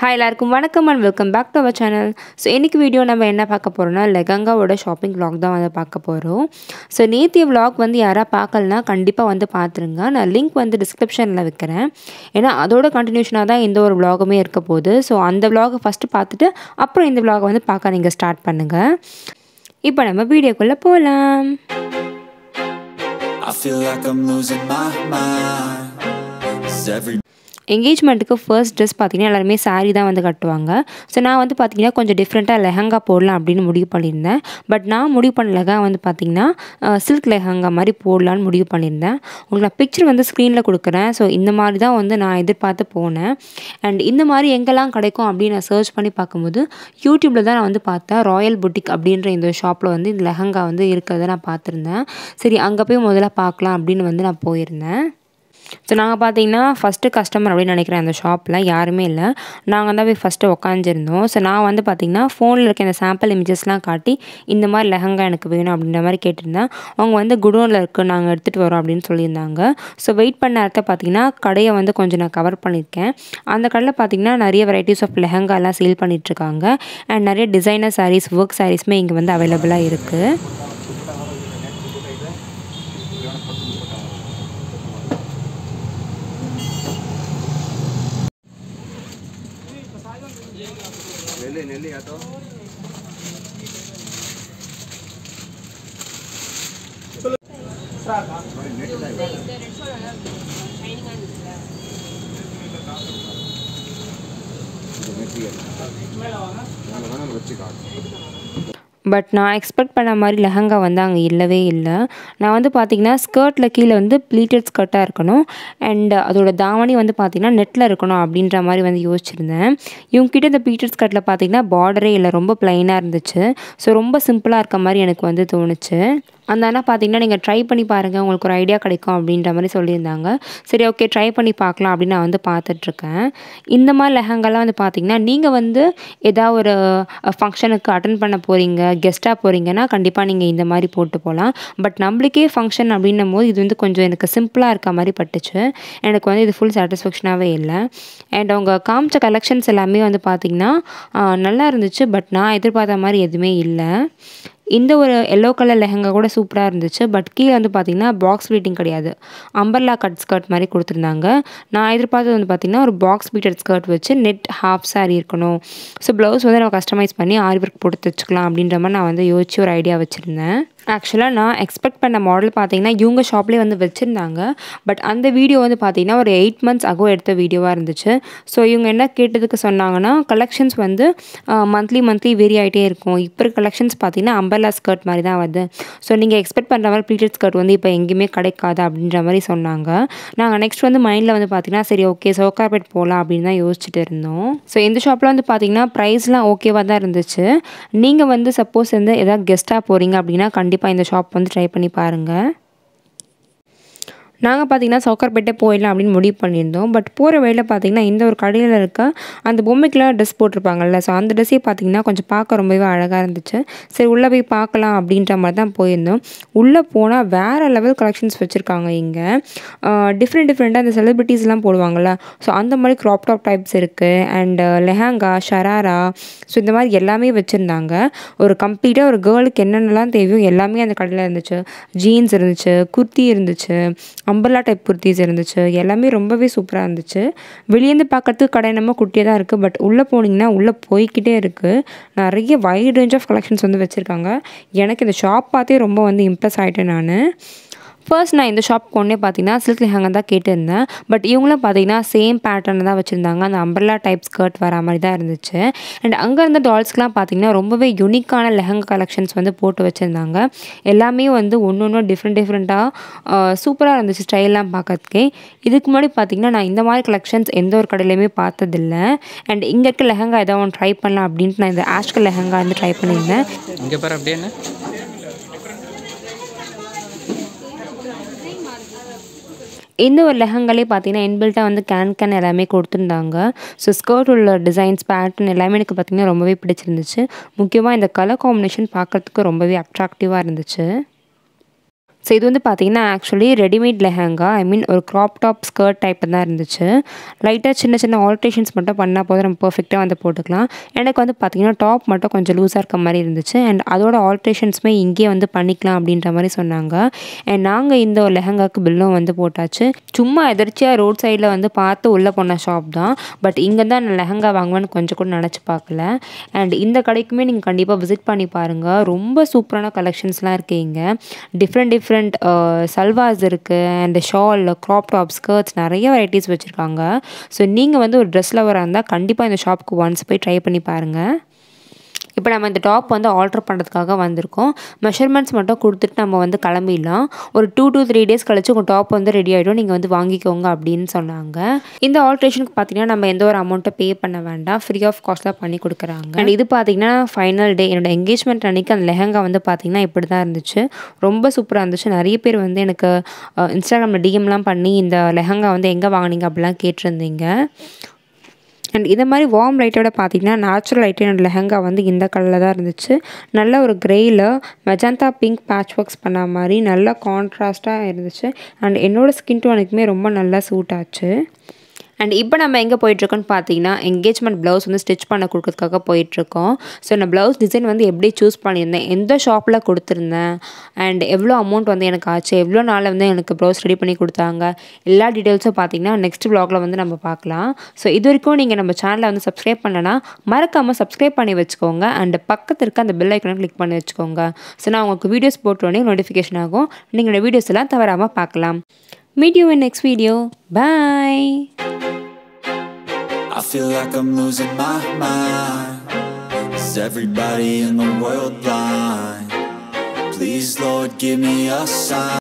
Hi எல்லாருக்கும் வணக்கம் and welcome back to our channel so இன்றைக்கி வீடியோ நம்ம என்ன பார்க்க போகிறோம்னா லெகங்காவோட ஷாப்பிங் vlog தான் வந்து பார்க்க போகிறோம் ஸோ நேத்திய vlog வந்து யாராக பார்க்கலனா கண்டிப்பாக வந்து பார்த்துருங்க நான் லிங்க் வந்து டிஸ்கிரிப்ஷனில் வைக்கிறேன் ஏன்னா அதோட கண்டினியூஷனாக தான் இந்த ஒரு vlogமே இருக்க போகுது ஸோ அந்த vlog ஃபஸ்ட்டு பார்த்துட்டு அப்புறம் இந்த vlog வந்து பார்க்க நீங்கள் ஸ்டார்ட் பண்ணுங்கள் இப்போ நம்ம வீடியோக்குள்ளே போகலாம் I feel like I'm losing my mind. 'Cause every என்கேஜ்மெண்ட்டுக்கு ஃபர்ஸ்ட் ட்ரெஸ் பார்த்தீங்கன்னா எல்லாருமே saree தான் வந்து கட்டுவாங்க ஸோ நான் வந்து பார்த்தீங்கன்னா கொஞ்சம் டிஃப்ரெண்ட்டாக லெஹங்கா போடலாம் அப்படின்னு முடிவு பண்ணியிருந்தேன் பட் நான் முடிவு பண்ண லெஹங்கா வந்து பார்த்தீங்கன்னா சில்க் லெஹங்கா மாதிரி போடலான்னு முடிவு பண்ணியிருந்தேன் உங்களுக்கு நான் பிக்சர் வந்து ஸ்க்ரீனில் கொடுக்குறேன் ஸோ இந்த மாதிரி தான் வந்து நான் எதிர்பார்த்து போனேன் அண்ட் இந்த மாதிரி எங்கெல்லாம் கிடைக்கும் அப்படின்னு நான் சர்ச் பண்ணி பார்க்கும்போது யூடியூப்பில் தான் நான் வந்து பார்த்தேன் ராயல் புட்டிக் அப்படின்ற இந்த ஷாப்பில் வந்து இந்த லெஹங்கா வந்து இருக்கிறத நான் பார்த்துருந்தேன் சரி அங்கே போய் முதல்ல பார்க்கலாம் அப்படின்னு வந்து நான் போயிருந்தேன் ஸோ நாங்கள் பார்த்தீங்கன்னா ஃபஸ்ட்டு கஸ்டமர் அப்படின்னு நினைக்கிறேன் அந்த ஷாப்பில் யாருமே இல்லை நாங்கள் தான் போய் ஃபஸ்ட்டு உக்காந்துருந்தோம் ஸோ நான் வந்து பார்த்திங்கன்னா ஃபோனில் இருக்க இந்த சாம்பிள் இமேஜஸ்லாம் காட்டி இந்த மாதிரி லெஹங்கா எனக்கு வேணும் அப்படின்ற மாதிரி கேட்டிருந்தேன் அவங்க வந்து குடோனில் இருக்குது நாங்கள் எடுத்துகிட்டு வரோம் அப்படின்னு சொல்லியிருந்தாங்க ஸோ வெயிட் பண்ண நேரத்தை பார்த்தீங்கன்னா கடையை வந்து கொஞ்சம் நான் கவர் பண்ணியிருக்கேன் அந்த கடையில் பார்த்தீங்கன்னா நிறைய வெரைட்டிஸ் ஆஃப் லெஹங்காலாம் சேல் பண்ணிகிட்ருக்காங்க அண்ட் நிறைய டிசைனர் சாரீஸ் ஒர்க் சாரீஸுமே இங்கே வந்து அவைலபிளாக இருக்குது பட் நான் எக்ஸ்பெக்ட் பண்ண மாதிரி லெஹங்கா வந்து அங்கே இல்லவே இல்லை நான் வந்து பார்த்தீங்கன்னா ஸ்கர்ட்டில் கீழே வந்து ப்ளீட்டட் ஸ்கர்ட்டாக இருக்கணும் அண்ட் அதோட தாவணி வந்து பார்த்தீங்கன்னா நெட்டில் இருக்கணும் அப்படின்ற மாதிரி வந்து யோசிச்சிருந்தேன் இவங்ககிட்ட இந்த ப்ளீட்டட் ஸ்கர்ட்டில் பார்த்தீங்கன்னா பார்டரே இல்லை ரொம்ப ப்ளைனாக இருந்துச்சு ஸோ ரொம்ப சிம்பிளாக இருக்க மாதிரி எனக்கு வந்து தோணுச்சு அந்த அண்ணா பார்த்தீங்கன்னா நீங்கள் ட்ரை பண்ணி பாருங்கள் உங்களுக்கு ஒரு ஐடியா கிடைக்கும் அப்படின்ற மாதிரி சொல்லியிருந்தாங்க சரி ஓகே ட்ரை பண்ணி பார்க்கலாம் அப்படின்னு நான் வந்து பார்த்துட்ருக்கேன் இந்த மாதிரி லெஹங்காலாம் வந்து பார்த்தீங்கன்னா நீங்கள் வந்து ஏதாவது ஒரு ஃபங்க்ஷனுக்கு அட்டன் பண்ண போகிறீங்க கெஸ்ட்டாக போகிறீங்கன்னா கண்டிப்பாக நீங்கள் இந்த மாதிரி போட்டு போகலாம் பட் நம்மளுக்கே ஃபங்க்ஷன் அப்படின்னும் போது இது வந்து கொஞ்சம் எனக்கு சிம்பிளாக இருக்க மாதிரி பட்டுச்சு எனக்கு வந்து இது ஃபுல் சாட்டிஸ்ஃபேக்ஷனாகவே இல்லை அண்ட் அவங்க காமிச்ச கலெக்ஷன்ஸ் எல்லாமே வந்து பார்த்திங்கன்னா ஆஹ், நல்லா இருந்துச்சு பட் நான் எதிர்பார்த்த மாதிரி எதுவுமே இல்லை இந்த ஒரு எல்லோ கலர் லெஹங்கா கூட சூப்பராக இருந்துச்சு பட் கீழே வந்து பார்த்தீங்கன்னா பாக்ஸ் பீட்டிங் கிடையாது அம்பர்லா கட் ஸ்கர்ட் மாதிரி கொடுத்துருந்தாங்க நான் எதிர்பார்த்தது வந்து பார்த்தீங்கன்னா ஒரு பாக்ஸ் பீட்டட் ஸ்கர்ட் வச்சு நெட் ஹாஃப் saree இருக்கணும் ஸோ ப்ளவுஸ் வந்து நம்ம கஸ்டமைஸ் பண்ணி ஆரி ஒர்க் போட்டு தைச்சிக்கலாம் அப்படின்ற மாதிரி நான் வந்து யோசிச்சு ஒரு ஐடியா வச்சுருந்தேன் ஆக்சுவலாக நான் எக்ஸ்பெக்ட் பண்ண மாடல் பார்த்தீங்கன்னா இவங்க ஷாப்லேயே வந்து வச்சுருந்தாங்க பட் அந்த வீடியோ வந்து பார்த்தீங்கன்னா ஒரு எயிட் மந்த்ஸ் அகோ எடுத்த வீடியோவாக இருந்துச்சு ஸோ இவங்க என்ன கேட்டதுக்கு சொன்னாங்கன்னா கலெக்ஷன்ஸ் வந்து மந்த்லி மந்த்லி வேரி ஆகிட்டே இருக்கும் இப்போ இருக்க கலெக்ஷன்ஸ் பார்த்தீங்கன்னா அம்பர்லா ஸ்கர்ட் மாதிரி தான் வருது ஸோ நீங்கள் எக்ஸ்பெக்ட் பண்ணுற மாதிரி ப்ளீட்டட் ஸ்கர்ட் வந்து இப்போ எங்கேயுமே கிடைக்காது அப்படின்ற மாதிரி சொன்னாங்க நாங்கள் நெக்ஸ்ட் வந்து மைண்டில் வந்து பார்த்தீங்கன்னா சரி ஓகே சோக்கார்பேட் போகலாம் அப்படின்னு தான் யோசிச்சுட்டு இருந்தோம் ஸோ இந்த ஷாப்பில் வந்து பார்த்தீங்கன்னா ப்ரைஸ்லாம் ஓகேவாக தான் இருந்துச்சு நீங்கள் வந்து சப்போஸ் வந்து எதாவது கெஸ்ட்டாக போகிறீங்க அப்படின்னா கண்டிப்பாக இந்த ஷாப் வந்து ட்ரை பண்ணி பாருங்கள் நாங்கள் பார்த்தீங்கன்னா சவுக்கர்பேட்டை போயிடலாம் அப்படின்னு முடிவு பண்ணியிருந்தோம் பட் போகிற வழியில் பார்த்தீங்கன்னா இந்த ஒரு கடையில் இருக்க அந்த பொம்மைக்கெலாம் ட்ரெஸ் போட்டிருப்பாங்கல்ல ஸோ அந்த ட்ரெஸ்ஸே பார்த்தீங்கன்னா கொஞ்சம் பார்க்க ரொம்பவே அழகாக இருந்துச்சு சரி உள்ளே போய் பார்க்கலாம் அப்படின்ற மாதிரி தான் போயிருந்தோம் உள்ளே போனால் வேறு லெவல் கலெக்ஷன்ஸ் வச்சுருக்காங்க இங்கே டிஃப்ரெண்ட் டிஃப்ரெண்ட்டாக அந்த செலிபிரிட்டிஸ்லாம் போடுவாங்கள்ல ஸோ அந்த மாதிரி க்ராப் டாப் டைப்ஸ் இருக்குது அண்ட் லெஹங்கா ஷராரா ஸோ இந்த மாதிரி எல்லாமே வச்சுருந்தாங்க ஒரு கம்ப்ளீட்டாக ஒரு கேர்ளுக்கு என்னென்னலாம் தேவையோ எல்லாமே அந்த கடையில் இருந்துச்சு ஜீன்ஸ் இருந்துச்சு குர்த்தி இருந்துச்சு அம்பர்லா டைப் குர்த்திஸ் இருந்துச்சு எல்லாமே ரொம்பவே சூப்பராக இருந்துச்சு வெளியேருந்து பார்க்கறதுக்கு கடை நம்ம குட்டியாக தான் இருக்குது பட் உள்ளே போனீங்கன்னா உள்ளே போய்க்கிட்டே இருக்குது நிறைய வைட் ரேஞ்ச் ஆஃப் கலெக்ஷன்ஸ் வந்து வச்சுருக்காங்க எனக்கு இந்த ஷாப் பார்த்தே ரொம்ப வந்து இம்ப்ரெஸ் ஆகிட்டேன் நான் ஃபர்ஸ்ட் நான் இந்த ஷாப் கொண்டே பார்த்தீங்கன்னா சில்க் லெஹங்கா தான் கேட்டிருந்தேன் பட் இவங்களும் பார்த்தீங்கன்னா சேம் பேட்டர்ன் தான் வச்சுருந்தாங்க அந்த அம்பர்லா டைப் ஸ்கர்ட் வர மாதிரி தான் இருந்துச்சு அண்ட் அங்கே இருந்த டால்ஸ்க்குலாம் பார்த்தீங்கன்னா ரொம்பவே யூனிக்கான லெஹங்கா கலெக்ஷன்ஸ் வந்து போட்டு வச்சுருந்தாங்க எல்லாமே வந்து ஒன்று ஒன்று டிஃப்ரெண்ட் டிஃப்ரெண்ட்டாக சூப்பராக இருந்துச்சு ஸ்டைல்லாம் பார்க்கறதுக்கே இதுக்கு முன்னாடி பார்த்தீங்கன்னா நான் இந்த மாதிரி கலெக்ஷன்ஸ் எந்த ஒரு கடையிலையுமே பார்த்ததில்ல அண்ட் இங்கே இருக்க லெஹங்கா ஏதாவது ஒன்று ட்ரை பண்ணலாம் அப்படின்ட்டு நான் இந்த ஆஷ்கல் லெஹங்கா வந்து ட்ரை பண்ணியிருந்தேன் இங்கே பாரு அப்படியே என்ன இந்த ஒரு லெஹங்காலே பார்த்தீங்கன்னா இன்பில்ட்டாக வந்து கேன் கேன் எல்லாமே கொடுத்துருந்தாங்க ஸோ ஸ்கர்ட் உள்ள டிசைன்ஸ் பேட்டர்ன் எல்லாமே எனக்கு பார்த்தீங்கன்னா ரொம்பவே பிடிச்சிருந்துச்சு முக்கியமாக இந்த கலர் காம்பினேஷன் பார்க்கறதுக்கு ரொம்பவே அட்ராக்டிவாக இருந்துச்சு ஸோ இது வந்து பார்த்தீங்கன்னா actually readymade lehenga I mean ஒரு க்ராப் டாப் ஸ்கர்ட் டைப் தான் இருந்துச்சு லைட்டாக சின்ன சின்ன ஆல்ட்ரேஷன்ஸ் மட்டும் பண்ணால் போதும் நம்ம பர்ஃபெக்டாக வந்து போட்டுக்கலாம் எனக்கு வந்து பார்த்தீங்கன்னா டாப் மட்டும் கொஞ்சம் லூஸாக இருக்க மாதிரி இருந்துச்சு அண்ட் அதோட ஆல்ட்ரேஷன்ஸுமே இங்கேயே வந்து பண்ணிக்கலாம் அப்படின்ற மாதிரி சொன்னாங்க அண்ட் நாங்கள் இந்த லெஹங்காக்கு பில்லும் வந்து போட்டாச்சு சும்மா எதிர்ச்சியாக ரோட் சைடில் வந்து பார்த்து உள்ளே போன ஷாப் தான் பட் இங்கே தான் நான் லெஹங்கா வாங்குவேன்னு கொஞ்சம் கூட நினச்சி பார்க்கல அண்ட் இந்த கடைக்குமே நீங்கள் கண்டிப்பாக விசிட் பண்ணி பாருங்கள் ரொம்ப சூப்பரான கலெக்ஷன்ஸ்லாம் இருக்குது இங்கே டிஃப்ரெண்ட் டிஃப்ரெண்ட் சல்வாஸ் இருக்குது and shawl crop top skirts நிறைய வெரைட்டிஸ் வச்சுருக்காங்க ஸோ நீங்கள் வந்து ஒரு ட்ரெஸ் லவராக இருந்தால் கண்டிப்பாக இந்த ஷாப்புக்கு ஒன்ஸ் போய் ட்ரை பண்ணி பாருங்கள் இப்போ நம்ம இந்த டாப் வந்து ஆல்ட்ரு பண்ணுறதுக்காக வந்திருக்கோம் மெஷர்மெண்ட்ஸ் மட்டும் கொடுத்துட்டு நம்ம வந்து கிளம்பிடலாம் ஒரு டூ டூ த்ரீ டேஸ் கழிச்சு உங்கள் டாப் வந்து ரெடி ஆகிடும் நீங்கள் வந்து வாங்கிக்கோங்க அப்படின்னு சொன்னாங்க இந்த ஆல்ட்ரேஷனுக்கு பார்த்தீங்கன்னா நம்ம எந்த ஒரு அமௌண்ட்டை பே பண்ண வேண்டாம் ஃப்ரீ ஆஃப் காஸ்ட்டில் பண்ணி கொடுக்குறாங்க அண்ட் இது பார்த்தீங்கன்னா ஃபைனல் டே என்னோட என்கேஜ்மெண்ட் அன்றைக்கி அந்த லெஹங்கா வந்து பார்த்தீங்கன்னா இப்படி தான் இருந்துச்சு ரொம்ப சூப்பராக இருந்துச்சு நிறைய பேர் வந்து எனக்கு இன்ஸ்டாகிராமில் டிஎம்லாம் பண்ணி இந்த லெஹங்கா வந்து எங்கே வாங்கினீங்க அப்படிலாம் கேட்டிருந்தீங்க அண்ட் இதை மாதிரி வார்ம் லைட்டோட பார்த்தீங்கன்னா நேச்சுரல் லைட் என்னோட லெஹங்கா வந்து இந்த கலரில் தான் இருந்துச்சு நல்ல ஒரு க்ரேயில் மெஜந்தா பிங்க் பேட்ச் ஒர்க்ஸ் பண்ண மாதிரி நல்ல கான்ட்ராஸ்ட்டாக இருந்துச்சு அண்ட் என்னோடய ஸ்கின் டோனுக்குமே ரொம்ப நல்லா சூட் ஆச்சு அண்ட் இப்போ நம்ம எங்கே போயிட்டுருக்கோன்னு பார்த்தீங்கன்னா என்கேஜ்மெண்ட் ப்ளவுஸ் வந்து ஸ்டிச் பண்ண கொடுக்கறதுக்காக போயிட்டுருக்கோம் ஸோ நான் ப்ளவுஸ் டிசைன் வந்து எப்படி சூஸ் பண்ணியிருந்தேன் எந்த ஷாப்பில் கொடுத்துருந்தேன் அண்ட் எவ்வளோ அமௌண்ட் வந்து எனக்கு ஆச்சு எவ்வளோ நாளில் வந்து எனக்கு ப்ளவுஸ் ரெடி பண்ணி கொடுத்தாங்க எல்லா டீட்டெயில்ஸும் பார்த்தீங்கன்னா நெக்ஸ்ட் ப்ளாகில் வந்து நம்ம பார்க்கலாம் ஸோ இது வரைக்கும் நீங்கள் நம்ம சேனலை வந்து சப்ஸ்கிரைப் பண்ணனா மறக்காமல் சப்ஸ்கிரைப் பண்ணி வச்சுக்கோங்க அண்ட் பக்கத்து இருக்க அந்த பெல் ஐக்கனை கிளிக் பண்ணி வச்சுக்கோங்க ஸோ நான் உங்களுக்கு வீடியோஸ் போட்டோடனே நோட்டிஃபிகேஷன் ஆகும் நீங்கள் வீடியோஸ் எல்லாம் தவறாமல் பார்க்கலாம் meet you in next video bye I feel like I'm losing my mind. Is everybody in the world blind? Please, Lord, give me a sign.